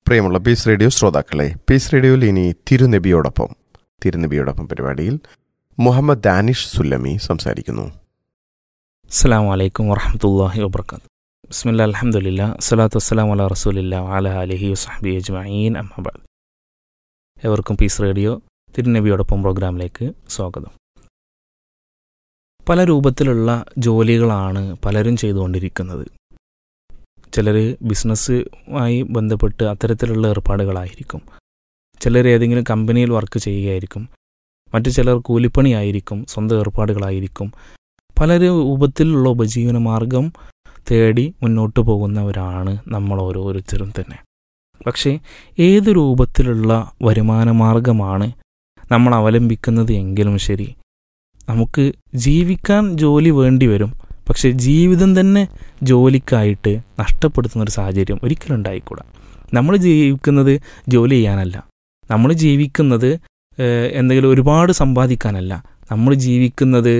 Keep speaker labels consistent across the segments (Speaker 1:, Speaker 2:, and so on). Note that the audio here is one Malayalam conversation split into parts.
Speaker 1: പ്രിയമുള്ള പീസ് റേഡിയോ ശ്രോതാക്കളെ പീസ് റേഡിയോയിൽ ഇനി തിരുനബിയോടൊപ്പം തിരുനബിയോടൊപ്പം പരിപാടിയിൽ മുഹമ്മദ് ദാനിഷ് സുല്ലമി സംസാരിക്കുന്നു
Speaker 2: അസ്സാം വലൈക്കും വറഹമത്തല്ലാഹി വബർക്കാത്ത് ബിസ്മില്ല അലഹമുല്ല സ്വലാത്തു വസ്സലാം അല റസൂലില്ല അല അലഹി വസ്ഹബി അജ്മീൻ അഹമ്മദ് എവർക്കും പീസ് റേഡിയോ തിരുനബിയോടൊപ്പം പ്രോഗ്രാമിലേക്ക് സ്വാഗതം പല രൂപത്തിലുള്ള ജോലികളാണ് പലരും ചെയ്തുകൊണ്ടിരിക്കുന്നത് ചിലർ ബിസിനസ്സുമായി ബന്ധപ്പെട്ട് അത്തരത്തിലുള്ള ഏർപ്പാടുകളായിരിക്കും ചിലർ ഏതെങ്കിലും കമ്പനിയിൽ വർക്ക് ചെയ്യുകയായിരിക്കും മറ്റു ചിലർ കൂലിപ്പണിയായിരിക്കും സ്വന്തം ഏർപ്പാടുകളായിരിക്കും പല രൂപത്തിലുള്ള ഉപജീവന മാർഗം തേടി മുന്നോട്ട് പോകുന്നവരാണ് നമ്മൾ ഓരോരുത്തരും തന്നെ പക്ഷേ ഏത് രൂപത്തിലുള്ള വരുമാന മാർഗമാണ് നമ്മൾ അവലംബിക്കുന്നത് എങ്കിലും ശരി നമുക്ക് ജീവിക്കാൻ ജോലി വേണ്ടി വരും പക്ഷേ ജീവിതം തന്നെ ജോലിക്കായിട്ട് നഷ്ടപ്പെടുത്തുന്ന ഒരു സാഹചര്യം ഒരിക്കലും ഉണ്ടായിക്കൂടാ നമ്മൾ ജീവിക്കുന്നത് ജോലി ചെയ്യാനല്ല നമ്മൾ ജീവിക്കുന്നത് എന്തെങ്കിലും ഒരുപാട് സമ്പാദിക്കാനല്ല നമ്മൾ ജീവിക്കുന്നത്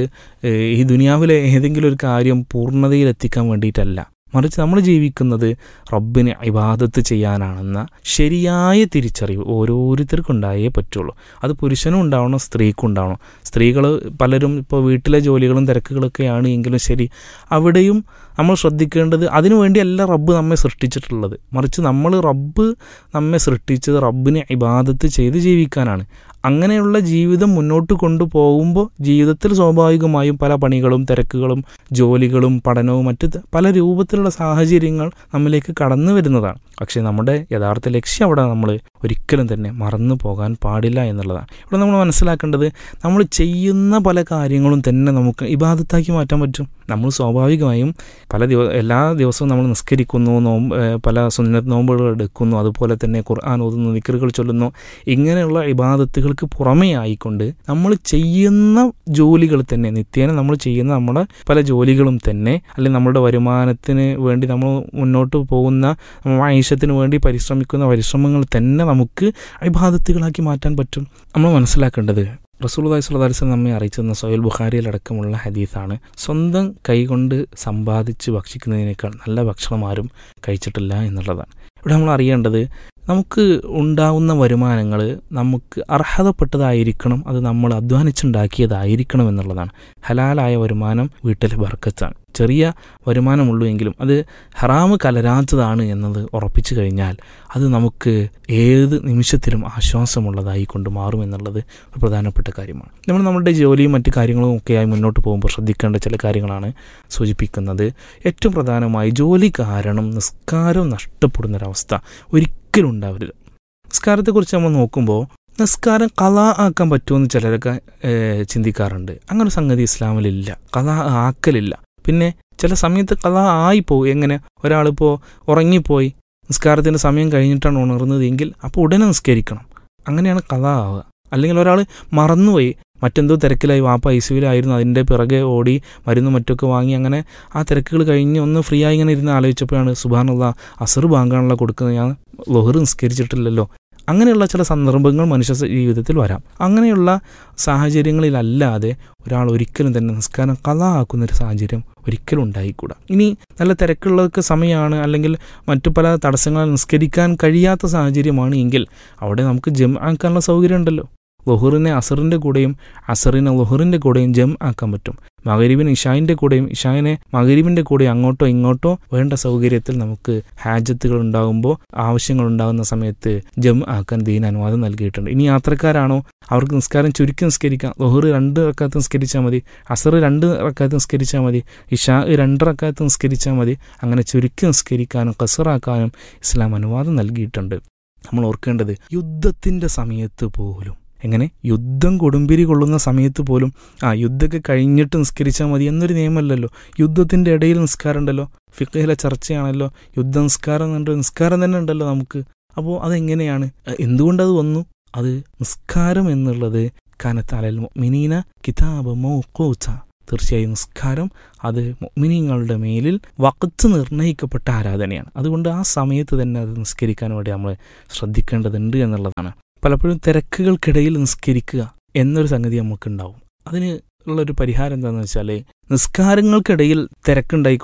Speaker 2: ഈ ദുനിയാവിലെ ഏതെങ്കിലും ഒരു കാര്യം പൂർണ്ണതയിലെത്തിക്കാൻ വേണ്ടിയിട്ടല്ല മറിച്ച് നമ്മൾ ജീവിക്കുന്നത് റബ്ബിനെ ഇബാദത്ത് ചെയ്യാനാണെന്ന ശരിയായ തിരിച്ചറിവ് ഓരോരുത്തർക്കും ഉണ്ടായേ പറ്റുള്ളൂ അത് പുരുഷനും ഉണ്ടാവണം സ്ത്രീക്കും ഉണ്ടാവണം സ്ത്രീകൾ പലരും ഇപ്പോൾ വീട്ടിലെ ജോലികളും തിരക്കുകളൊക്കെയാണ് എങ്കിലും ശരി അവിടെയും നമ്മൾ ശ്രദ്ധിക്കേണ്ടത് അതിനുവേണ്ടിയല്ല റബ്ബ് നമ്മെ സൃഷ്ടിച്ചിട്ടുള്ളത് മറിച്ച് നമ്മൾ റബ്ബ് നമ്മെ സൃഷ്ടിച്ചത് റബ്ബിനെ ഇബാദത്ത് ചെയ്ത് ജീവിക്കാനാണ് അങ്ങനെയുള്ള ജീവിതം മുന്നോട്ട് കൊണ്ടുപോകുമ്പോൾ ജീവിതത്തിൽ സ്വാഭാവികമായും പല പണികളും തിരക്കുകളും ജോലികളും പഠനവും മറ്റ് പല രൂപത്തിലുള്ള സാഹചര്യങ്ങൾ നമ്മിലേക്ക് കടന്നു വരുന്നതാണ് പക്ഷേ നമ്മുടെ യഥാർത്ഥ ലക്ഷ്യം അവിടെ നമ്മൾ ഒരിക്കലും തന്നെ മറന്നു പോകാൻ പാടില്ല എന്നുള്ളതാണ് ഇവിടെ നമ്മൾ മനസ്സിലാക്കേണ്ടത് നമ്മൾ ചെയ്യുന്ന പല കാര്യങ്ങളും തന്നെ നമുക്ക് ഇബാദത്താക്കി മാറ്റാൻ പറ്റും നമ്മൾ സ്വാഭാവികമായും പല ദിവ എല്ലാ ദിവസവും നമ്മൾ നിസ്കരിക്കുന്നു നോമ്പ് പല സുന്നത്ത് നോമ്പുകൾ എടുക്കുന്നു അതുപോലെ തന്നെ ഖുർആൻ ഓതുന്നു നിക്കറുകൾ ചൊല്ലുന്നു ഇങ്ങനെയുള്ള ഇബാദത്തുകൾക്ക് പുറമേ ആയിക്കൊണ്ട് നമ്മൾ ചെയ്യുന്ന ജോലികൾ തന്നെ നിത്യേന നമ്മൾ ചെയ്യുന്ന നമ്മുടെ പല ജോലികളും തന്നെ അല്ലെങ്കിൽ നമ്മുടെ വരുമാനത്തിന് വേണ്ടി നമ്മൾ മുന്നോട്ട് പോകുന്ന ആയുഷത്തിന് വേണ്ടി പരിശ്രമിക്കുന്ന പരിശ്രമങ്ങൾ തന്നെ നമുക്ക് ഇബാദത്തുകളാക്കി മാറ്റാൻ പറ്റും നമ്മൾ മനസ്സിലാക്കേണ്ടത് റസൂൽദായ് സുല്ലാസ്ലം നമ്മെ അറിയിച്ചെന്ന സൊയൽ ബുഖാരിയിലടക്കമുള്ള ഹദീസാണ് സ്വന്തം കൈകൊണ്ട് സമ്പാദിച്ച് ഭക്ഷിക്കുന്നതിനേക്കാൾ നല്ല ഭക്ഷണം ആരും കഴിച്ചിട്ടില്ല എന്നുള്ളതാണ് ഇവിടെ നമ്മൾ അറിയേണ്ടത് നമുക്ക് ഉണ്ടാവുന്ന വരുമാനങ്ങൾ നമുക്ക് അർഹതപ്പെട്ടതായിരിക്കണം അത് നമ്മൾ അധ്വാനിച്ചുണ്ടാക്കിയതായിരിക്കണം എന്നുള്ളതാണ് ഹലാലായ വരുമാനം വീട്ടിലെ ബർക്കത്താണ് ചെറിയ വരുമാനമുള്ളൂ എങ്കിലും അത് ഹറാമ് കലരാത്തതാണ് എന്നത് ഉറപ്പിച്ചു കഴിഞ്ഞാൽ അത് നമുക്ക് ഏത് നിമിഷത്തിലും ആശ്വാസമുള്ളതായി കൊണ്ട് മാറും എന്നുള്ളത് ഒരു പ്രധാനപ്പെട്ട കാര്യമാണ് നമ്മൾ നമ്മുടെ ജോലിയും മറ്റു കാര്യങ്ങളും ഒക്കെയായി മുന്നോട്ട് പോകുമ്പോൾ ശ്രദ്ധിക്കേണ്ട ചില കാര്യങ്ങളാണ് സൂചിപ്പിക്കുന്നത് ഏറ്റവും പ്രധാനമായി ജോലി കാരണം നിസ്കാരം നഷ്ടപ്പെടുന്നൊരവസ്ഥ ഒരിക്കലും ഉണ്ടാവരുത് നിസ്കാരത്തെക്കുറിച്ച് നമ്മൾ നോക്കുമ്പോൾ നിസ്കാരം കല ആക്കാൻ പറ്റുമെന്ന് ചിലരൊക്കെ ചിന്തിക്കാറുണ്ട് അങ്ങനെ ഒരു സംഗതി ഇസ്ലാമിലില്ല കല ആക്കലില്ല പിന്നെ ചില സമയത്ത് കഥ ആയിപ്പോവും എങ്ങനെ ഒരാളിപ്പോൾ ഉറങ്ങിപ്പോയി നിസ്കാരത്തിൻ്റെ സമയം കഴിഞ്ഞിട്ടാണ് ഉണർന്നത് എങ്കിൽ അപ്പോൾ ഉടനെ നിസ്കരിക്കണം അങ്ങനെയാണ് കഥ ആവുക അല്ലെങ്കിൽ ഒരാൾ മറന്നുപോയി മറ്റെന്തോ തിരക്കിലായി വാപ്പ ഐ സിയിലായിരുന്നു അതിൻ്റെ പിറകെ ഓടി മരുന്നും മറ്റൊക്കെ വാങ്ങി അങ്ങനെ ആ തിരക്കുകൾ കഴിഞ്ഞ് ഒന്ന് ഫ്രീ ആയി ഇങ്ങനെ ഇരുന്ന് ആലോചിച്ചപ്പോഴാണ് സുബാനുള്ള അസർ ബാങ്കാണല്ലോ കൊടുക്കുന്നത് ഞാൻ ലൊഹർ നിസ്കരിച്ചിട്ടില്ലല്ലോ അങ്ങനെയുള്ള ചില സന്ദർഭങ്ങൾ മനുഷ്യ ജീവിതത്തിൽ വരാം അങ്ങനെയുള്ള സാഹചര്യങ്ങളിലല്ലാതെ ഒരാൾ ഒരിക്കലും തന്നെ നിസ്കാരം കഥ ആക്കുന്നൊരു സാഹചര്യം ഒരിക്കലും ഉണ്ടായിക്കൂടാ ഇനി നല്ല തിരക്കുള്ളതൊക്കെ സമയമാണ് അല്ലെങ്കിൽ മറ്റു പല തടസ്സങ്ങൾ നിസ്കരിക്കാൻ കഴിയാത്ത സാഹചര്യമാണ് എങ്കിൽ അവിടെ നമുക്ക് ജം ആക്കാനുള്ള സൗകര്യം ഉണ്ടല്ലോ ലൊഹറിനെ അസറിൻ്റെ കൂടെയും അസറിനെ ലൊഹറിൻ്റെ കൂടെയും ജം ആക്കാൻ പറ്റും മകരീബിന് ഇഷായിൻ്റെ കൂടെയും ഇഷായിനെ മകരീബിൻ്റെ കൂടെ അങ്ങോട്ടോ ഇങ്ങോട്ടോ വേണ്ട സൗകര്യത്തിൽ നമുക്ക് ഹാജത്തുകൾ ഉണ്ടാകുമ്പോൾ ആവശ്യങ്ങൾ ഉണ്ടാകുന്ന സമയത്ത് ജം ആക്കാൻ ദീൻ അനുവാദം നൽകിയിട്ടുണ്ട് ഇനി യാത്രക്കാരാണോ അവർക്ക് നിസ്കാരം ചുരുക്കി നിസ്കരിക്കാം ലൊഹർ രണ്ട് റക്കാത്ത് നിസ്കരിച്ചാൽ മതി അസർ രണ്ട് റക്കാത്ത് നിസ്കരിച്ചാൽ മതി ഇഷാ രണ്ട് റക്കാത്ത് നിസ്കരിച്ചാൽ മതി അങ്ങനെ ചുരുക്കി നിസ്കരിക്കാനും കസറാക്കാനും ഇസ്ലാം അനുവാദം നൽകിയിട്ടുണ്ട് നമ്മൾ ഓർക്കേണ്ടത് യുദ്ധത്തിൻ്റെ സമയത്ത് പോലും എങ്ങനെ യുദ്ധം കൊടുമ്പിരി കൊള്ളുന്ന സമയത്ത് പോലും ആ യുദ്ധമൊക്കെ കഴിഞ്ഞിട്ട് നിസ്കരിച്ചാൽ മതി എന്നൊരു നിയമമല്ലല്ലോ യുദ്ധത്തിൻ്റെ ഇടയിൽ നിസ്കാരം ഉണ്ടല്ലോ ഫിക്കയിലെ ചർച്ചയാണല്ലോ യുദ്ധ നിസ്കാരം എന്നുണ്ട് നിസ്കാരം തന്നെ ഉണ്ടല്ലോ നമുക്ക് അപ്പോൾ അതെങ്ങനെയാണ് എന്തുകൊണ്ടത് വന്നു അത് നിസ്കാരം എന്നുള്ളത് കനത്താലൽ മിനീന കിതാബ് മൗക്കൂച്ച തീർച്ചയായും നിസ്കാരം അത് മിനിങ്ങളുടെ മേലിൽ വക്കത്ത് നിർണ്ണയിക്കപ്പെട്ട ആരാധനയാണ് അതുകൊണ്ട് ആ സമയത്ത് തന്നെ അത് നിസ്കരിക്കാൻ വേണ്ടി നമ്മൾ ശ്രദ്ധിക്കേണ്ടതുണ്ട് എന്നുള്ളതാണ് പലപ്പോഴും തിരക്കുകൾക്കിടയിൽ നിസ്കരിക്കുക എന്നൊരു സംഗതി നമുക്കുണ്ടാവും അതിന് ഉള്ളൊരു പരിഹാരം എന്താണെന്ന് വെച്ചാൽ നിസ്കാരങ്ങൾക്കിടയിൽ തിരക്കുണ്ടായിക്കോട്ടെ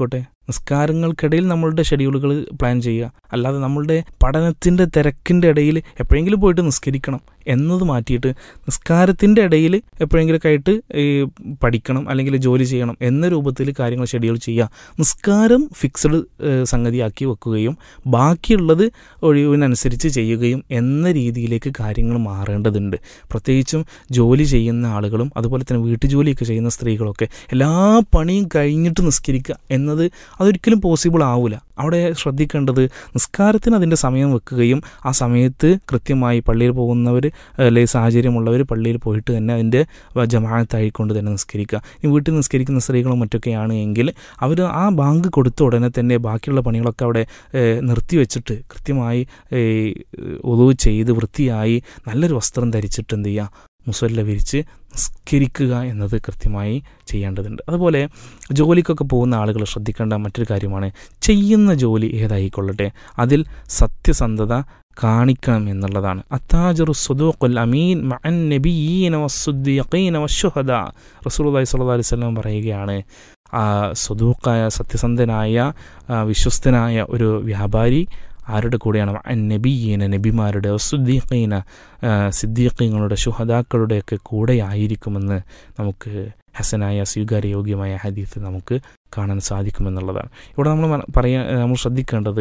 Speaker 2: നിസ്കാരങ്ങൾക്കിടയിൽ നമ്മളുടെ ഷെഡ്യൂളുകൾ പ്ലാൻ ചെയ്യുക അല്ലാതെ നമ്മളുടെ പഠനത്തിൻ്റെ തിരക്കിൻ്റെ ഇടയിൽ എപ്പോഴെങ്കിലും പോയിട്ട് നിസ്കരിക്കണം എന്നത് മാറ്റിയിട്ട് നിസ്കാരത്തിൻ്റെ ഇടയിൽ എപ്പോഴെങ്കിലുമൊക്കെ ആയിട്ട് ഈ പഠിക്കണം അല്ലെങ്കിൽ ജോലി ചെയ്യണം എന്ന രൂപത്തിൽ കാര്യങ്ങൾ ഷെഡ്യൂൾ ചെയ്യുക നിസ്കാരം ഫിക്സഡ് സംഗതിയാക്കി വെക്കുകയും ബാക്കിയുള്ളത് ഒഴിവിനനുസരിച്ച് ചെയ്യുകയും എന്ന രീതിയിലേക്ക് കാര്യങ്ങൾ മാറേണ്ടതുണ്ട് പ്രത്യേകിച്ചും ജോലി ചെയ്യുന്ന ആളുകളും അതുപോലെ തന്നെ വീട്ടുജോലിയൊക്കെ ചെയ്യുന്ന സ്ത്രീകളൊക്കെ എല്ലാ പണിയും കഴിഞ്ഞിട്ട് നിസ്കരിക്കുക എന്നത് അതൊരിക്കലും പോസിബിൾ ആവില്ല അവിടെ ശ്രദ്ധിക്കേണ്ടത് നിസ്കാരത്തിന് അതിൻ്റെ സമയം വെക്കുകയും ആ സമയത്ത് കൃത്യമായി പള്ളിയിൽ പോകുന്നവർ അല്ലെങ്കിൽ സാഹചര്യമുള്ളവർ പള്ളിയിൽ പോയിട്ട് തന്നെ അതിൻ്റെ ജമാഅത്തായിക്കൊണ്ട് തന്നെ നിസ്കരിക്കുക ഈ വീട്ടിൽ നിസ്കരിക്കുന്ന സ്ത്രീകളും മറ്റൊക്കെയാണ് എങ്കിൽ അവർ ആ ബാങ്ക് കൊടുത്ത ഉടനെ തന്നെ ബാക്കിയുള്ള പണികളൊക്കെ അവിടെ നിർത്തി വെച്ചിട്ട് കൃത്യമായി ഒതുവ് ചെയ്ത് വൃത്തിയായി നല്ലൊരു വസ്ത്രം ധരിച്ചിട്ട് എന്ത് ചെയ്യുക മുസല്ല വിരിച്ച് നിസ്കരിക്കുക എന്നത് കൃത്യമായി ചെയ്യേണ്ടതുണ്ട് അതുപോലെ ജോലിക്കൊക്കെ പോകുന്ന ആളുകൾ ശ്രദ്ധിക്കേണ്ട മറ്റൊരു കാര്യമാണ് ചെയ്യുന്ന ജോലി ഏതായിക്കൊള്ളട്ടെ അതിൽ സത്യസന്ധത കാണിക്കണം എന്നുള്ളതാണ് അത്താജറു സുദൂഖുൽ അമീൻ മഅൻ നബിയീന വസ്സുദ്ദീഖീന വശുഹദ റസൂലുള്ളാഹി സ്വല്ലല്ലാഹു അലൈഹി വസല്ലം പറയുകയാണ് സുദൂഖായ സത്യസന്ധനായ വിശ്വസ്തനായ ഒരു വ്യാപാരി ആരുടെ കൂടെയാണ് നബിയീന നബിമാരുടെ സുദ്ദീഖീന സിദ്ദീഖീങ്ങളുടെ ശുഹദാക്കളുടെയൊക്കെ കൂടെ ആയിരിക്കുമെന്ന് നമുക്ക് ഹസനായ സ്വീകാര്യയോഗ്യമായ ഹദീത്ത് നമുക്ക് കാണാൻ സാധിക്കുമെന്നുള്ളതാണ് ഇവിടെ നമ്മൾ പറയാൻ നമ്മൾ ശ്രദ്ധിക്കേണ്ടത്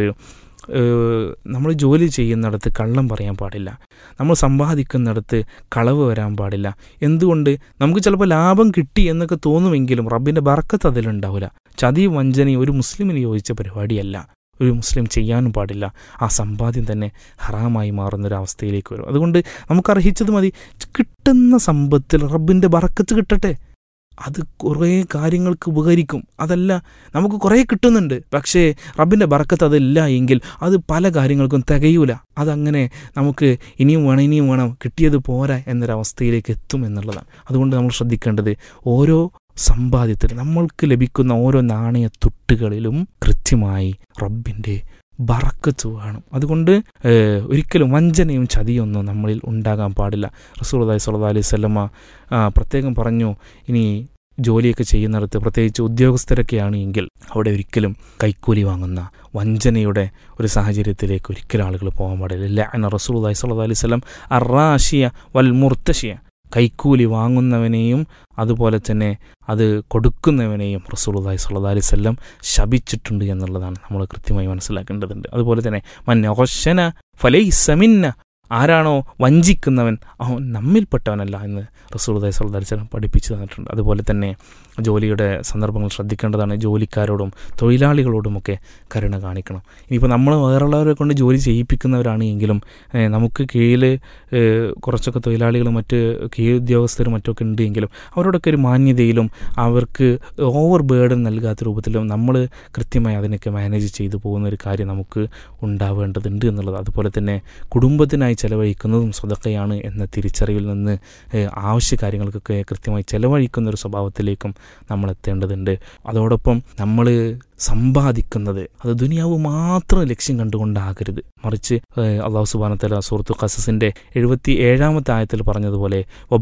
Speaker 2: നമ്മൾ ജോലി ചെയ്യുന്നിടത്ത് കള്ളം പറയാൻ പാടില്ല നമ്മൾ സമ്പാദിക്കുന്നിടത്ത് കളവ് വരാൻ പാടില്ല എന്തുകൊണ്ട് നമുക്ക് ചിലപ്പോൾ ലാഭം കിട്ടി എന്നൊക്കെ തോന്നുമെങ്കിലും റബ്ബിൻ്റെ ബറക്കത്ത് അതിലുണ്ടാവില്ല ചതി വഞ്ചനയും ഒരു മുസ്ലിമിന് യോജിച്ച പരിപാടിയല്ല ഒരു മുസ്ലിം ചെയ്യാനും പാടില്ല ആ സമ്പാദ്യം തന്നെ ഹറാമായി മാറുന്നൊരവസ്ഥയിലേക്ക് വരും അതുകൊണ്ട് നമുക്ക് അർഹിച്ചത് മതി കിട്ടുന്ന സമ്പത്തിൽ റബ്ബിൻ്റെ ബറക്കത്ത് കിട്ടട്ടെ അത് കുറേ കാര്യങ്ങൾക്ക് ഉപകരിക്കും അതല്ല നമുക്ക് കുറേ കിട്ടുന്നുണ്ട് പക്ഷേ റബ്ബിൻ്റെ ബറക്കത്ത് അതില്ല എങ്കിൽ അത് പല കാര്യങ്ങൾക്കും തികയൂല അതങ്ങനെ നമുക്ക് ഇനിയും വേണം ഇനിയും വേണം കിട്ടിയത് പോരാ എന്നൊരവസ്ഥയിലേക്ക് എത്തും എന്നുള്ളതാണ് അതുകൊണ്ട് നമ്മൾ ശ്രദ്ധിക്കേണ്ടത് ഓരോ സമ്പാദ്യത്തിൽ നമ്മൾക്ക് ലഭിക്കുന്ന ഓരോ നാണയ തുട്ടുകളിലും കൃത്യമായി റബ്ബിൻ്റെ ബറക്കത്ത് വേണം അതുകൊണ്ട് ഒരിക്കലും വഞ്ചനയും ചതിയൊന്നും നമ്മളിൽ ഉണ്ടാകാൻ പാടില്ല റസൂർദായ് സല്ലാ അലൈഹി സ്വല്ലമ്മ പ്രത്യേകം പറഞ്ഞു ഇനി ജോലിയൊക്കെ ചെയ്യുന്നിടത്ത് പ്രത്യേകിച്ച് ഉദ്യോഗസ്ഥരൊക്കെയാണ് എങ്കിൽ അവിടെ ഒരിക്കലും കൈക്കൂലി വാങ്ങുന്ന വഞ്ചനയുടെ ഒരു സാഹചര്യത്തിലേക്ക് ഒരിക്കലും ആളുകൾ പോകാൻ പാടില്ല എന്ന റസൂർദായ് സല്ലാ അലൈഹി സ്വലം അറാഷിയ വൽ മുർത്തഷിയ കൈക്കൂലി വാങ്ങുന്നവനെയും അതുപോലെ തന്നെ അത് കൊടുക്കുന്നവനെയും റസൂലുള്ളാഹി സ്വല്ലല്ലാഹി അലൈഹി വസല്ലം ശപിച്ചിട്ടുണ്ട് എന്നുള്ളതാണ് നമ്മൾ കൃത്യമായി മനസ്സിലാക്കേണ്ടതുണ്ട് അതുപോലെ തന്നെ മന്നോശന ഫലൈസമിന്ന ആരാണോ വഞ്ചിക്കുന്നവൻ അവൻ നമ്മിൽപ്പെട്ടവനല്ല എന്ന് റസൂലുള്ളാഹി സ്വല്ലല്ലാഹി അലൈഹി വസല്ലം പഠിപ്പിച്ചു തന്നിട്ടുണ്ട് അതുപോലെ തന്നെ ജോലിയുടെ സന്ദർഭങ്ങൾ ശ്രദ്ധിക്കേണ്ടതാണ് ജോലിക്കാരോടും തൊഴിലാളികളോടുമൊക്കെ കരുണ കാണിക്കണം ഇനിയിപ്പോൾ നമ്മൾ വേറുള്ളവരെ കൊണ്ട് ജോലി ചെയ്യിപ്പിക്കുന്നവരാണ് എങ്കിലും നമുക്ക് കീഴിൽ കുറച്ചൊക്കെ തൊഴിലാളികളും മറ്റ് കീഴ് ഉദ്യോഗസ്ഥരും മറ്റൊക്കെ ഉണ്ട് എങ്കിലും അവരോടൊക്കെ ഒരു മാന്യതയിലും അവർക്ക് ഓവർ ബേർഡൻ നൽകാത്ത രൂപത്തിലും നമ്മൾ കൃത്യമായി അതിനൊക്കെ മാനേജ് ചെയ്തു പോകുന്ന ഒരു കാര്യം നമുക്ക് ഉണ്ടാവേണ്ടതുണ്ട് എന്നുള്ളത് അതുപോലെ തന്നെ കുടുംബത്തിനായി ചെലവഴിക്കുന്നതും സ്വതക്കയാണ് എന്ന തിരിച്ചറിവിൽ നിന്ന് ആവശ്യ കാര്യങ്ങൾക്കൊക്കെ കൃത്യമായി ചെലവഴിക്കുന്ന ഒരു സ്വഭാവത്തിലേക്കും നമ്മൾ എത്തേണ്ടതുണ്ട് അതോടൊപ്പം നമ്മൾ സമ്പാദിക്കുന്നത് അത് ദുനിയാവ് മാത്രം ലക്ഷ്യം കണ്ടുകൊണ്ടാകരുത് മറിച്ച് അള്ളാഹു സുബാനത്തല സുഹൃത്തു ഖസസിന്റെ എഴുപത്തി ഏഴാമത്തെ ആയത്തിൽ പറഞ്ഞതുപോലെ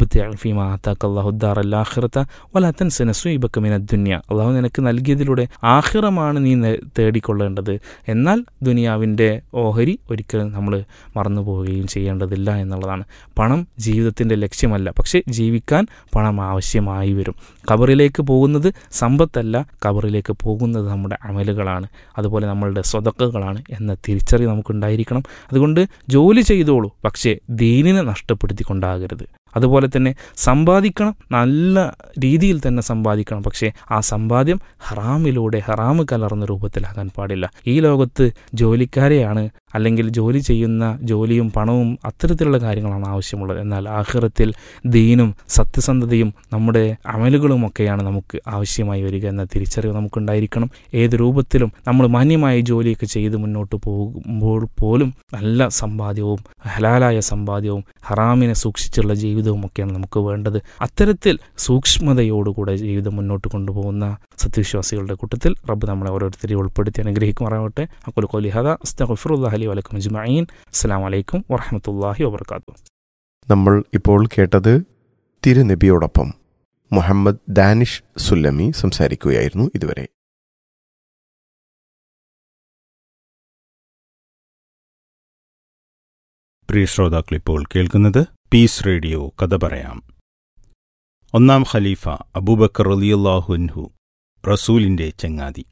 Speaker 2: ദുന്യ അള്ളാഹു നിനക്ക് നൽകിയതിലൂടെ ആഹിറമാണ് നീ തേടിക്കൊള്ളേണ്ടത് എന്നാൽ ദുനിയാവിൻ്റെ ഓഹരി ഒരിക്കലും നമ്മൾ മറന്നു പോവുകയും ചെയ്യേണ്ടതില്ല എന്നുള്ളതാണ് പണം ജീവിതത്തിൻ്റെ ലക്ഷ്യമല്ല പക്ഷേ ജീവിക്കാൻ പണം ആവശ്യമായി വരും കബറിലേക്ക് പോകുന്നത് സമ്പത്തല്ല കബറിലേക്ക് പോകുന്നത് നമ്മുടെ അമലുകളാണ് അതുപോലെ നമ്മളുടെ സ്വതക്കുകളാണ് എന്ന തിരിച്ചറിവ് നമുക്കുണ്ടായിരിക്കണം അതുകൊണ്ട് ജോലി ചെയ്തോളൂ പക്ഷേ ദീനിനെ നഷ്ടപ്പെടുത്തിക്കൊണ്ടാകരുത് അതുപോലെ തന്നെ സമ്പാദിക്കണം നല്ല രീതിയിൽ തന്നെ സമ്പാദിക്കണം പക്ഷേ ആ സമ്പാദ്യം ഹറാമിലൂടെ ഹറാമ് കലർന്ന രൂപത്തിലാകാൻ പാടില്ല ഈ ലോകത്ത് ജോലിക്കാരെയാണ് അല്ലെങ്കിൽ ജോലി ചെയ്യുന്ന ജോലിയും പണവും അത്തരത്തിലുള്ള കാര്യങ്ങളാണ് ആവശ്യമുള്ളത് എന്നാൽ ആഹ്റത്തിൽ ദീനും സത്യസന്ധതയും നമ്മുടെ അമലുകളുമൊക്കെയാണ് നമുക്ക് ആവശ്യമായി വരിക എന്ന തിരിച്ചറിവ് നമുക്കുണ്ടായിരിക്കണം ഏത് രൂപത്തിലും നമ്മൾ മാന്യമായ ജോലിയൊക്കെ ചെയ്ത് മുന്നോട്ട് പോകുമ്പോൾ പോലും നല്ല സമ്പാദ്യവും ഹലാലായ സമ്പാദ്യവും ഹറാമിനെ സൂക്ഷിച്ചുള്ള ജീവിതവും ഒക്കെയാണ് നമുക്ക് വേണ്ടത് അത്തരത്തിൽ സൂക്ഷ്മതയോടുകൂടെ ജീവിതം മുന്നോട്ട് കൊണ്ടുപോകുന്ന സത്യവിശ്വാസികളുടെ കൂട്ടത്തിൽ റബ്ബ് നമ്മളെ ഓരോരുത്തരെയും ഉൾപ്പെടുത്തി അനുഗ്രഹിക്കുമാറാവട്ടെ അക്കുൽ കൊലിഹദ അസ്തഫിറുല്ലാഹി വലൈക്കും അജ്മഈൻ അസ്സാം വലൈക്കും വറഹമത്തല്ലാഹി വബർക്കാത്തു
Speaker 1: നമ്മൾ ഇപ്പോൾ കേട്ടത് തിരുനബിയോടൊപ്പം മുഹമ്മദ് ദാനിഷ് സുല്ലമി സംസാരിക്കുകയായിരുന്നു ഇതുവരെ
Speaker 3: പ്രിയ ശ്രോതാക്കളിപ്പോൾ കേൾക്കുന്നത് പീസ് റേഡിയോ കഥ പറയാം ഒന്നാം ഖലീഫ അബൂബക്കർ റലിയല്ലാഹുൻഹു റസൂലിന്റെ ചങ്ങാതി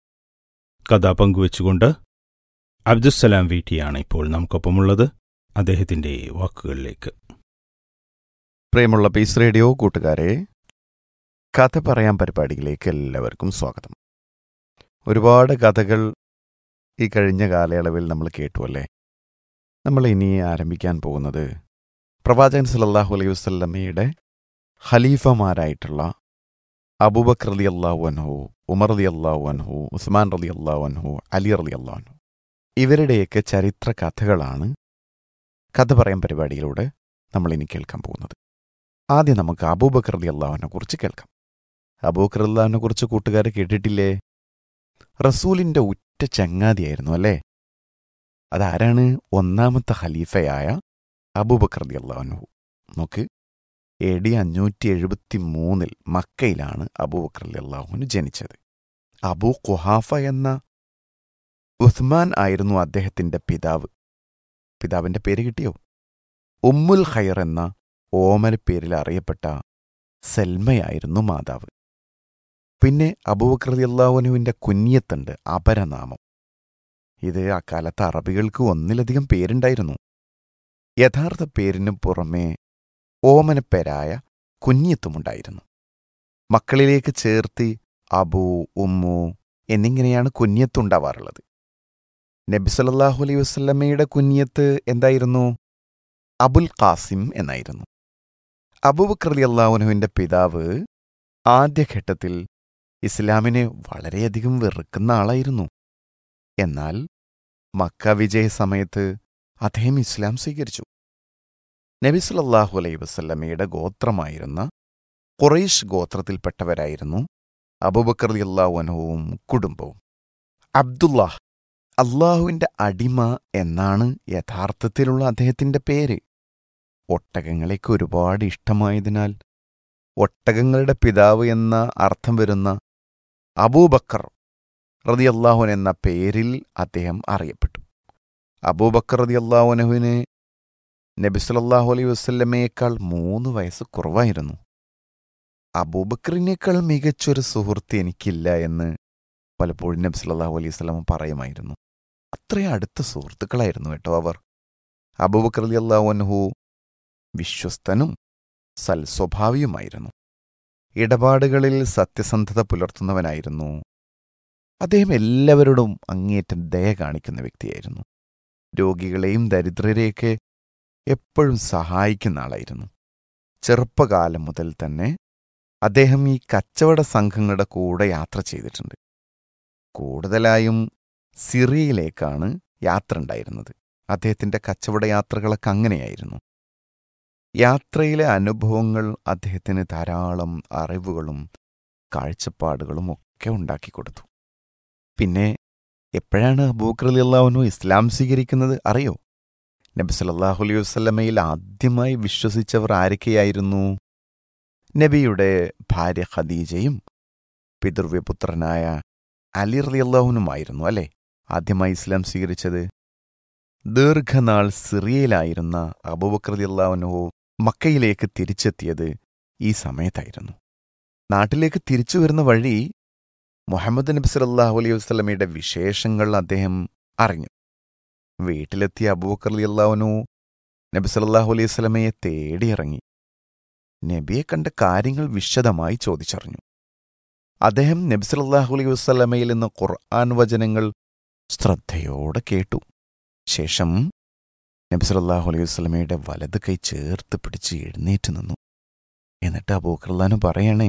Speaker 3: കഥ പങ്കുവച്ചുകൊണ്ട് അബ്ദുസ്സലാം വീട്ടിയാണ് ഇപ്പോൾ നമുക്കൊപ്പമുള്ളത് അദ്ദേഹത്തിന്റെ വാക്കുകളിലേക്ക്
Speaker 1: പ്രിയമുള്ള പീസ് റേഡിയോ കൂട്ടുകാരെ കഥ പറയാൻ പരിപാടിയിലേക്ക് എല്ലാവർക്കും സ്വാഗതം ഒരുപാട് കഥകൾ ഈ കഴിഞ്ഞ കാലയളവിൽ നമ്മൾ കേട്ടു അല്ലേ നമ്മൾ ഇനി ആരംഭിക്കാൻ പോകുന്നത് പ്രവാചകൻ സല്ലല്ലാഹു അലൈഹി വസല്ലമയുടെ ഖലീഫമാരായിട്ടുള്ള അബൂബക്കർ റലി അള്ളാഹു അൻഹു ഉമർ റലി അള്ളാഹു അൻഹു ഉസ്മാൻ റലി അള്ളാഹു അൻഹു അലി റലി അള്ളാഹു അൻഹു ഇവരുടെയൊക്കെ ചരിത്ര കഥകളാണ് കഥ പറയാൻ പരിപാടിയിലൂടെ നമ്മൾ ഇനി കേൾക്കാൻ പോകുന്നത് ആദ്യം നമുക്ക് അബൂബക്കർ അലി അള്ളാഹുവിനെ കുറിച്ച് കേൾക്കാം അബൂബക്കർ അള്ളാഹുവിനെ കുറിച്ച് കൂട്ടുകാർ കേട്ടിട്ടില്ലേ റസൂലിന്റെ ഉറ്റ ചങ്ങാതിയായിരുന്നു അല്ലേ അതാരാണ് ഒന്നാമത്തെ ഖലീഫയായ അബൂബക്കർ അലി അള്ളാഹുനു നോക്ക് എ ഡി അഞ്ഞൂറ്റി എഴുപത്തി മൂന്നിൽ മക്കയിലാണ് അബൂബക്കർ അലി അള്ളാഹുവിന് ജനിച്ചത് അബൂ ഖുഹാഫ എന്ന ഉസ്മാൻ ആയിരുന്നു അദ്ദേഹത്തിന്റെ പിതാവ് പിതാവിന്റെ പേര് കിട്ടിയോ ഉമ്മുൽ ഖൈർ എന്ന ഓമന പേരിൽ അറിയപ്പെട്ട സെൽമയായിരുന്നു മാതാവ് പിന്നെ അബൂബക്കർ അള്ളാഹുനുവിന്റെ കുഞ്ഞത്തുണ്ട് അപരനാമം ഇത് അക്കാലത്ത് അറബികൾക്ക് ഒന്നിലധികം പേരുണ്ടായിരുന്നു യഥാർത്ഥ പേരിനു പുറമേ ഓമനപ്പേരായ കുഞ്ഞത്തുമുണ്ടായിരുന്നു മക്കളിലേക്ക് ചേർത്ത് അബു ഉമ്മു എന്നിങ്ങനെയാണ് കുഞ്ഞത്തുണ്ടാവാറുള്ളത് നബി സല്ലല്ലാഹു അലൈഹി വസല്ലമയുടെ കുഞ്ഞത്ത് എന്തായിരുന്നു അബുൽ ഖാസിം എന്നായിരുന്നു അബൂബക്കർ അലി അള്ളാഹുനുവിന്റെ പിതാവ് ആദ്യഘട്ടത്തിൽ ഇസ്ലാമിനെ വളരെയധികം വെറുക്കുന്ന ആളായിരുന്നു എന്നാൽ മക്ക വിജയ സമയത്ത് അദ്ദേഹം ഇസ്ലാം സ്വീകരിച്ചു നബി സല്ലല്ലാഹു അലൈഹി വസല്ലമയുടെ ഗോത്രമായിരുന്ന ഖുറൈഷ് ഗോത്രത്തിൽപ്പെട്ടവരായിരുന്നു അബൂബക്കർ അലി അള്ളാഹുനുവും കുടുംബവും അബ്ദുല്ലാഹ് അള്ളാഹുവിന്റെ അടിമ എന്നാണ് യഥാർത്ഥത്തിലുള്ള അദ്ദേഹത്തിന്റെ പേര് ഒട്ടകങ്ങളേക്ക് ഒരുപാട് ഇഷ്ടമായതിനാൽ ഒട്ടകങ്ങളുടെ പിതാവ് എന്ന അർത്ഥം വരുന്ന അബൂബക്കർ റതി അള്ളാഹുൻ എന്ന പേരിൽ അദ്ദേഹം അറിയപ്പെട്ടു അബൂബക്കർ റതി അള്ളാഹുനഹുവിന് നബി സല്ലല്ലാഹു അലൈഹി വസല്ലമയേക്കാൾ മൂന്ന് വയസ്സ് കുറവായിരുന്നു അബൂബക്കറിനേക്കാൾ മികച്ചൊരു സുഹൃത്ത് എനിക്കില്ല എന്ന് പലപ്പോഴും നബി സല്ലല്ലാഹു അലൈഹി വസല്ലമ പറയുമായിരുന്നു അത്രയും അടുത്ത സുഹൃത്തുക്കളായിരുന്നു കേട്ടോ അവർ അബൂബക്കർ റതി അള്ളാഹുനഹു വിശ്വസ്തനും സൽസ്വഭാവിയുമായിരുന്നു ഇടപാടുകളിൽ സത്യസന്ധത പുലർത്തുന്നവനായിരുന്നു അദ്ദേഹം എല്ലാവരോടും അങ്ങേയറ്റം ദയ കാണിക്കുന്ന വ്യക്തിയായിരുന്നു രോഗികളെയും ദരിദ്രരെയൊക്കെ എപ്പോഴും സഹായിക്കുന്ന ആളായിരുന്നു ചെറുപ്പകാലം മുതൽ തന്നെ അദ്ദേഹം ഈ കച്ചവട സംഘങ്ങളുടെ കൂടെ യാത്ര ചെയ്തിട്ടുണ്ട് കൂടുതലായും സിറിയയിലേക്കാണ് യാത്ര ഉണ്ടായിരുന്നത് അദ്ദേഹത്തിന്റെ കച്ചവട യാത്രകളൊക്കെ അങ്ങനെയായിരുന്നു യാത്രയിലെ അനുഭവങ്ങൾ അദ്ദേഹത്തിന് ധാരാളം അറിവുകളും കാഴ്ചപ്പാടുകളും ഒക്കെ ഉണ്ടാക്കിക്കൊടുത്തു പിന്നെ എപ്പോഴാണ് അബൂക്കർ അലി അള്ളാഹുനു ഇസ്ലാം സ്വീകരിക്കുന്നത് അറിയോ നബി സല്ലല്ലാഹു അലൈഹി വസല്ലമയിൽ ആദ്യമായി വിശ്വസിച്ചവർ ആരൊക്കെയായിരുന്നു നബിയുടെ ഭാര്യ ഖദീജയും പിതൃവ്യപുത്രനായ അലി റലി അള്ളാഹുനുമായിരുന്നു അല്ലേ ആദ്യമായി ഇസ്ലാം സ്വീകരിച്ചത് ദീർഘനാൾ സിറിയയിലായിരുന്ന അബൂബക്കർ അലി അള്ളാഹുനു മക്കയിലേക്ക് തിരിച്ചെത്തിയത് ഈ സമയത്തായിരുന്നു നാട്ടിലേക്ക് തിരിച്ചു വരുന്ന വഴി മുഹമ്മദ് നബി സല്ലല്ലാഹു അലൈഹി വസല്ലമയുടെ വിശേഷങ്ങൾ അദ്ദേഹം അറിഞ്ഞു വീട്ടിലെത്തിയ അബൂബക്കർ അലി അള്ളാഹുനു നബി സല്ലല്ലാഹു അലൈഹി വസല്ലമയെ തേടിയിറങ്ങി നബിയെ കണ്ട കാര്യങ്ങൾ വിശദമായി ചോദിച്ചറിഞ്ഞു അദ്ദേഹം നബി സല്ലല്ലാഹു അലൈഹി വസല്ലമയിൽ നിന്ന് ഖുർആൻ വചനങ്ങൾ ശ്രദ്ധയോടെ കേട്ടു ശേഷം നബി സല്ലല്ലാഹു അലൈഹി വസല്ലമയുടെ വലത് കൈ ചേർത്ത് പിടിച്ച് എഴുന്നേറ്റ് നിന്നു എന്നിട്ട് അബൂക്കർലാനു പറയണേ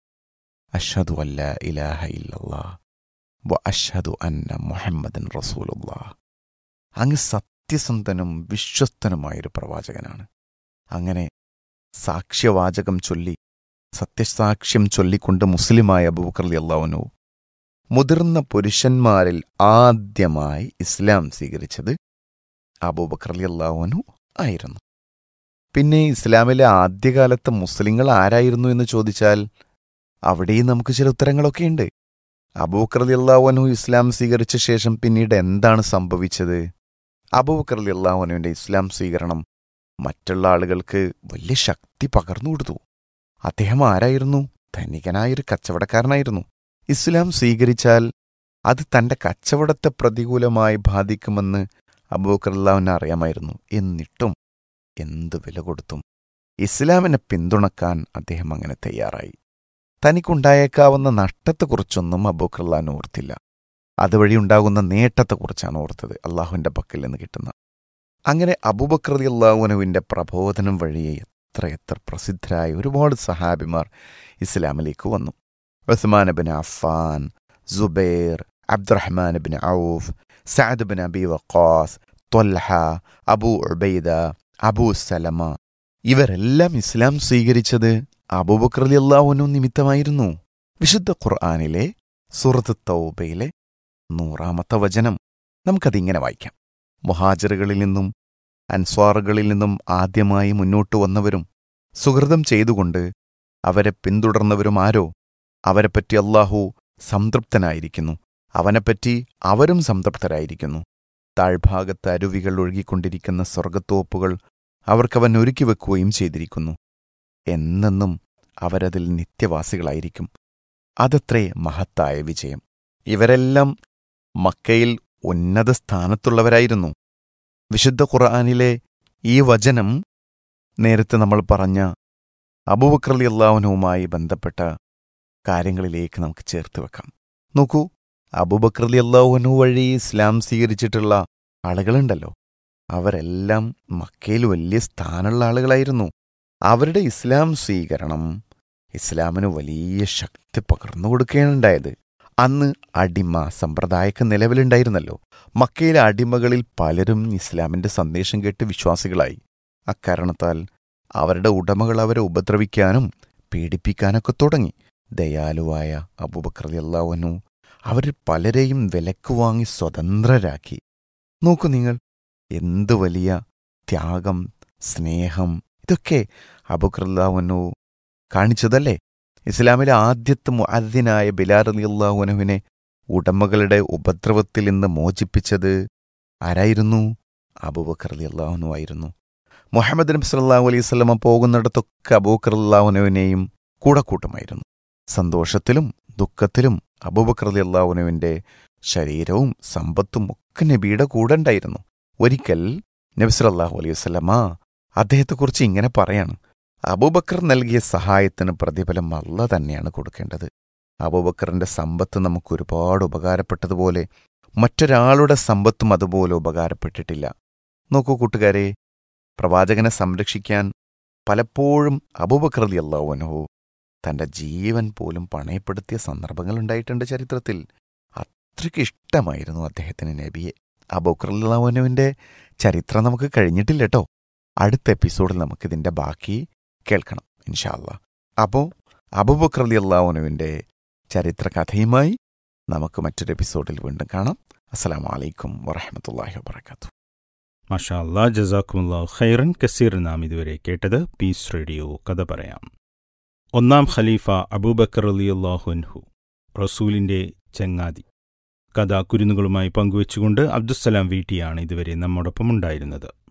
Speaker 1: അഷ്ഹദു അല്ല ഇലാഹ ഇല്ലല്ലാ വ അഷ്ഹദു അന്ന മുഹമ്മദൻ റസൂലുല്ലാ അങ്ങ് സത്യസന്ധനും വിശ്വസ്തനുമായൊരു പ്രവാചകനാണ് അങ്ങനെ സാക്ഷ്യവാചകം ചൊല്ലി സത്യസാക്ഷ്യം ചൊല്ലിക്കൊണ്ട് മുസ്ലിമായ അബൂബക്കർ അള്ളാഹുനു മുതിർന്ന പുരുഷന്മാരിൽ ആദ്യമായി ഇസ്ലാം സ്വീകരിച്ചത് അബൂബക്കർ അള്ളാഹുനു ആയിരുന്നു പിന്നെ ഇസ്ലാമിലെ ആദ്യകാലത്തെ മുസ്ലിങ്ങൾ ആരായിരുന്നു എന്ന് ചോദിച്ചാൽ അവിടെയും നമുക്ക് ചില ഉത്തരങ്ങളൊക്കെയുണ്ട് അബൂക്കർ അള്ളാഹുനു ഇസ്ലാം സ്വീകരിച്ച ശേഷം പിന്നീട് എന്താണ് സംഭവിച്ചത് അബൂബക്കർ അള്ളാഹുനുവിൻ്റെ ഇസ്ലാം സ്വീകരണം മറ്റുള്ള ആളുകൾക്ക് വലിയ ശക്തി പകർന്നു കൊടുത്തു അദ്ദേഹം ആരായിരുന്നു ധനികനായൊരു കച്ചവടക്കാരനായിരുന്നു ഇസ്ലാം സ്വീകരിച്ചാൽ അത് തന്റെ കച്ചവടത്തെ പ്രതികൂലമായി ബാധിക്കുമെന്ന് അബൂബക്കർ അള്ളാഹുവിനെ അറിയാമായിരുന്നു എന്നിട്ടും എന്ത് വില കൊടുത്തും ഇസ്ലാമിനെ പിന്തുണക്കാൻ അദ്ദേഹം അങ്ങനെ തയ്യാറായി തനിക്കുണ്ടായേക്കാവുന്ന നഷ്ടത്തെക്കുറിച്ചൊന്നും അബൂബക്കർ അള്ളാഹുവിന് ഓർത്തില്ല അതുവഴി ഉണ്ടാകുന്ന നേട്ടത്തെക്കുറിച്ചാണ് ഓർത്തത് അള്ളാഹുവിന്റെ പക്കൽ നിന്ന് കിട്ടുന്ന അങ്ങനെ അബൂബക്കർ അള്ളാഹുനുവിന്റെ പ്രബോധനം വഴി എത്ര എത്ര പ്രസിദ്ധരായ ഒരുപാട് സഹാബിമാർ ഇസ്ലാമിലേക്ക് വന്നു Usman bin Affan Zubair Abdurrahman bin Auf Saad bin Abi Waqqas Talha Abu Ubaida Abu Salama ഇവരെല്ലാം ഇസ്ലാം സ്വീകരിച്ചത് അബൂബക്കർ അള്ളാഹുനു നിമിത്തമായിരുന്നു വിശുദ്ധ ഖുർആാനിലെ സൂറത്ത് തൗബയിലെ നൂറാമത്തെ വചനം നമുക്കതിങ്ങനെ വായിക്കാം മുഹാജറുകളിൽ നിന്നും അൻസ്വാറുകളിൽ നിന്നും ആദ്യമായി മുന്നോട്ട് വന്നവരും സുഹൃതം ചെയ്തുകൊണ്ട് അവരെ പിന്തുടർന്നവരും ആരോ അവരെപ്പറ്റി അള്ളാഹു സംതൃപ്തനായിരിക്കുന്നു അവനെപ്പറ്റി അവരും സംതൃപ്തരായിരിക്കുന്നു താഴ്ഭാഗത്ത് അരുവികൾ ഒഴുകിക്കൊണ്ടിരിക്കുന്ന സ്വർഗത്തോപ്പുകൾ അവർക്കവൻ ഒരുക്കി വെക്കുകയും ചെയ്തിരിക്കുന്നു എന്നെന്നും അവരതിൽ നിത്യവാസികളായിരിക്കും അതത്രേ മഹത്തായ വിജയം ഇവരെല്ലാം മക്കയിൽ ഉന്നത സ്ഥാനത്തുള്ളവരായിരുന്നു വിശുദ്ധ ഖുർആാനിലെ ഈ വചനം നേരത്തെ നമ്മൾ പറഞ്ഞ അബൂബക്രലി അള്ളാഹുനുവുമായി ബന്ധപ്പെട്ട കാര്യങ്ങളിലേക്ക് നമുക്ക് ചേർത്ത് വെക്കാം നോക്കൂ അബൂബക്രലി അള്ളാഹുനു വഴി ഇസ്ലാം സ്വീകരിച്ചിട്ടുള്ള ആളുകളുണ്ടല്ലോ അവരെല്ലാം മക്കയിൽ വലിയ സ്ഥാനമുള്ള ആളുകളായിരുന്നു അവരുടെ ഇസ്ലാം സ്വീകരണം ഇസ്ലാമിന് വലിയ ശക്തി പകർന്നു കൊടുക്കുകയാണുണ്ടായത് അന്ന് അടിമ സമ്പ്രദായമൊക്കെ നിലവിലുണ്ടായിരുന്നല്ലോ മക്കയിലെ അടിമകളിൽ പലരും ഇസ്ലാമിന്റെ സന്ദേശം കേട്ട് വിശ്വാസികളായി അക്കാരണത്താൽ അവരുടെ ഉടമകൾ അവരെ ഉപദ്രവിക്കാനും പീഡിപ്പിക്കാനൊക്കെ തുടങ്ങി ദയാലുവായ അബൂബക്കർ അള്ളാഹുനു അവർ പലരെയും വിലക്ക് വാങ്ങി സ്വതന്ത്രരാക്കി നോക്കൂ നിങ്ങൾ എന്തു വലിയ ത്യാഗം സ്നേഹം ഇതൊക്കെ അബുക്കർലാവുനു കാണിച്ചതല്ലേ ഇസ്ലാമിലെ ആദ്യത്തെ മുഅദ്ദിനായ ബിലാർ അലി അള്ളാഹുനുവിനെ ഉടമകളുടെ ഉപദ്രവത്തിൽ നിന്ന് മോചിപ്പിച്ചത് ആരായിരുന്നു അബൂബക്കർ അലി അള്ളാഹുനു ആയിരുന്നു മുഹമ്മദ് നബി സല്ലാഹു അലൈഹി സ്വലമ പോകുന്നിടത്തൊക്കെ അബൂബക്കർ അള്ളാഹുനുവിനെയും കൂടെ കൂട്ടുമായിരുന്നു സന്തോഷത്തിലും ദുഃഖത്തിലും അബൂബക്കർ അലി അള്ളാഹുനുവിന്റെ ശരീരവും സമ്പത്തും ഒക്കെ നബിയുടെ കൂടെ ഉണ്ടായിരുന്നു ഒരിക്കൽ നബി സല്ലാഹു അലൈഹി വസ്ലമ അദ്ദേഹത്തെക്കുറിച്ച് ഇങ്ങനെ പറയാണ് അബൂബക്കർ നൽകിയ സഹായത്തിന് പ്രതിഫലം അല്ല തന്നെയാണ് കൊടുക്കേണ്ടത് അബൂബക്കറിന്റെ സമ്പത്ത് നമുക്ക് ഒരുപാട് ഉപകാരപ്പെട്ടതുപോലെ മറ്റൊരാളുടെ സമ്പത്തും അതുപോലെ ഉപകാരപ്പെട്ടിട്ടില്ല നോക്കൂ കൂട്ടുകാരെ പ്രവാചകനെ സംരക്ഷിക്കാൻ പലപ്പോഴും അബൂബക്കർ അലി അള്ളാഹുനഹു തന്റെ ജീവൻ പോലും പണയപ്പെടുത്തിയ സന്ദർഭങ്ങളുണ്ടായിട്ടുണ്ട് ചരിത്രത്തിൽ അത്രയ്ക്ക് ഇഷ്ടമായിരുന്നു അദ്ദേഹത്തിന് നബിയെ അബൂക്കർ അള്ളാഹുനുവിന്റെ ചരിത്രം നമുക്ക് കഴിഞ്ഞിട്ടില്ല കേട്ടോ അടുത്ത എപ്പിസോഡിൽ നമുക്കിതിന്റെ ബാക്കി കേൾക്കണം ഇൻഷാല്ല അപ്പോൾ അബുബക്കർ അലി അള്ളാഹുനുവിന്റെ ചരിത്ര കഥയുമായി നമുക്ക് മറ്റൊരു എപ്പിസോഡിൽ വീണ്ടും കാണാം അസ്സലാം വലൈക്കും വറഹമത്തല്ലാഹി വാബർക്കാത്തു
Speaker 3: മഷാ അല്ലാ ജസാക്കുമുല്ലാ ഖൈറൻ കസീർ നാം ഇതുവരെ കേട്ടത് പീസ് റേഡിയോ കഥ പറയാം ഒന്നാം ഖലീഫ അബൂബക്കർ അലിയുല്ലാഹുൻഹു റസൂലിന്റെ ചങ്ങാതി കഥ കുരുന്നുകളുമായി പങ്കുവച്ചുകൊണ്ട് അബ്ദുസ്സലാം വീട്ടിയാണ് ഇതുവരെ നമ്മോടൊപ്പം ഉണ്ടായിരുന്നത്